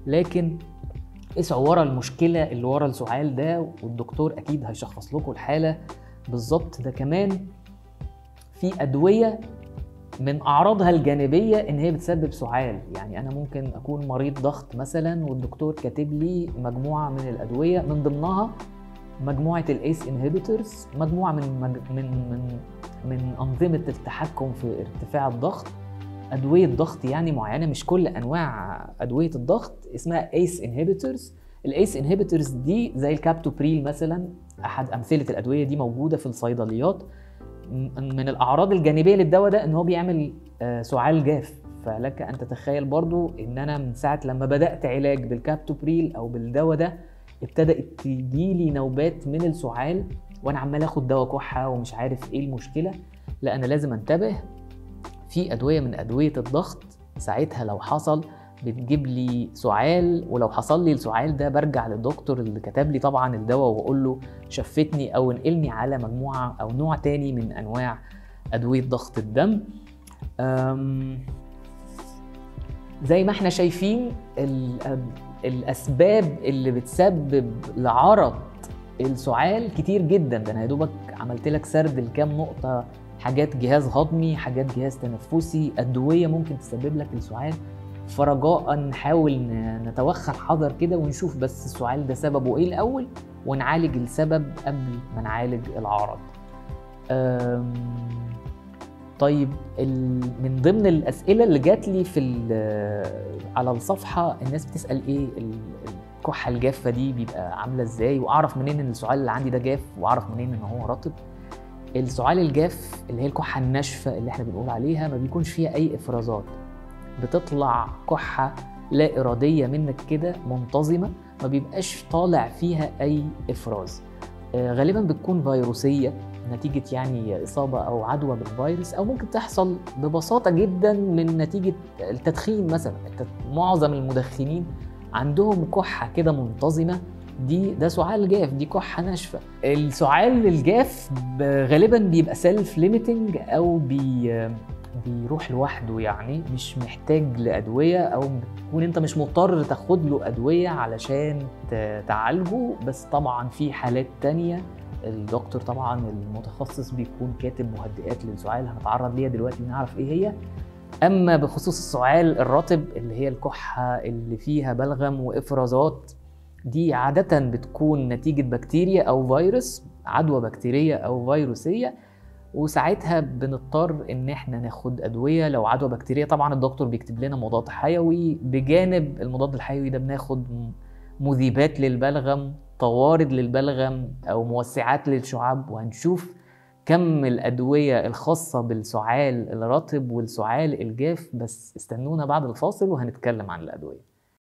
لكن اسعوا ورا المشكله اللي ورا السعال ده والدكتور اكيد هيشخص لكم الحاله بالظبط ده كمان في ادويه من اعراضها الجانبيه ان هي بتسبب سعال يعني انا ممكن اكون مريض ضغط مثلا والدكتور كاتب لي مجموعه من الادويه من ضمنها مجموعه الايس انهبيتورز مجموعه من مج... من من من انظمه التحكم في ارتفاع الضغط ادويه ضغط يعني معينه مش كل انواع ادويه الضغط اسمها ايس انهبيتورز الايس انهبيتورز دي زي الكابتوبريل مثلا احد امثله الادويه دي موجوده في الصيدليات من الاعراض الجانبيه للدواء ده ان هو بيعمل سعال جاف فلك ان تتخيل برضو ان انا من ساعه لما بدات علاج بالكابتوبريل او بالدواء ده ابتدات تجيلي نوبات من السعال وانا عمال اخد دواء كحه ومش عارف ايه المشكله لا انا لازم انتبه في ادويه من ادويه الضغط ساعتها لو حصل بتجيب لي سعال ولو حصل لي السعال ده برجع للدكتور اللي كتب لي طبعا الدواء واقول له شفتني او انقلني على مجموعه او نوع تاني من انواع ادويه ضغط الدم زي ما احنا شايفين الاسباب اللي بتسبب لعرض السعال كتير جدا ده انا يا دوبك عملت لك سرد لكام نقطه حاجات جهاز هضمي حاجات جهاز تنفسي ادويه ممكن تسبب لك السعال فرجاء نحاول نتوخى الحذر كده ونشوف بس السعال ده سببه ايه الاول ونعالج السبب قبل ما نعالج العرض طيب من ضمن الاسئله اللي جات لي في على الصفحه الناس بتسال ايه الكحه الجافه دي بيبقى عامله ازاي واعرف منين ان السعال اللي عندي ده جاف واعرف منين ان هو رطب السعال الجاف اللي هي الكحه الناشفه اللي احنا بنقول عليها ما بيكونش فيها اي افرازات بتطلع كحه لا اراديه منك كده منتظمه ما بيبقاش طالع فيها اي افراز آه غالبا بتكون فيروسيه نتيجه يعني اصابه او عدوى بالفيروس او ممكن تحصل ببساطه جدا من نتيجه التدخين مثلا معظم المدخنين عندهم كحه كده منتظمه دي ده سعال جاف دي كحه ناشفه السعال الجاف غالبا بيبقى سيلف ليميتنج او بي بيروح لوحده يعني مش محتاج لادويه او تكون انت مش مضطر تاخد له ادويه علشان تعالجه بس طبعا في حالات تانية الدكتور طبعا المتخصص بيكون كاتب مهدئات للسعال هنتعرض ليها دلوقتي ونعرف ايه هي اما بخصوص السعال الرطب اللي هي الكحه اللي فيها بلغم وافرازات دي عاده بتكون نتيجه بكتيريا او فيروس عدوى بكتيريه او فيروسيه وساعتها بنضطر ان احنا ناخد ادويه لو عدوى بكتيريه طبعا الدكتور بيكتب لنا مضاد حيوي بجانب المضاد الحيوي ده بناخد مذيبات للبلغم طوارد للبلغم او موسعات للشعاب وهنشوف كم الادويه الخاصه بالسعال الرطب والسعال الجاف بس استنونا بعد الفاصل وهنتكلم عن الادويه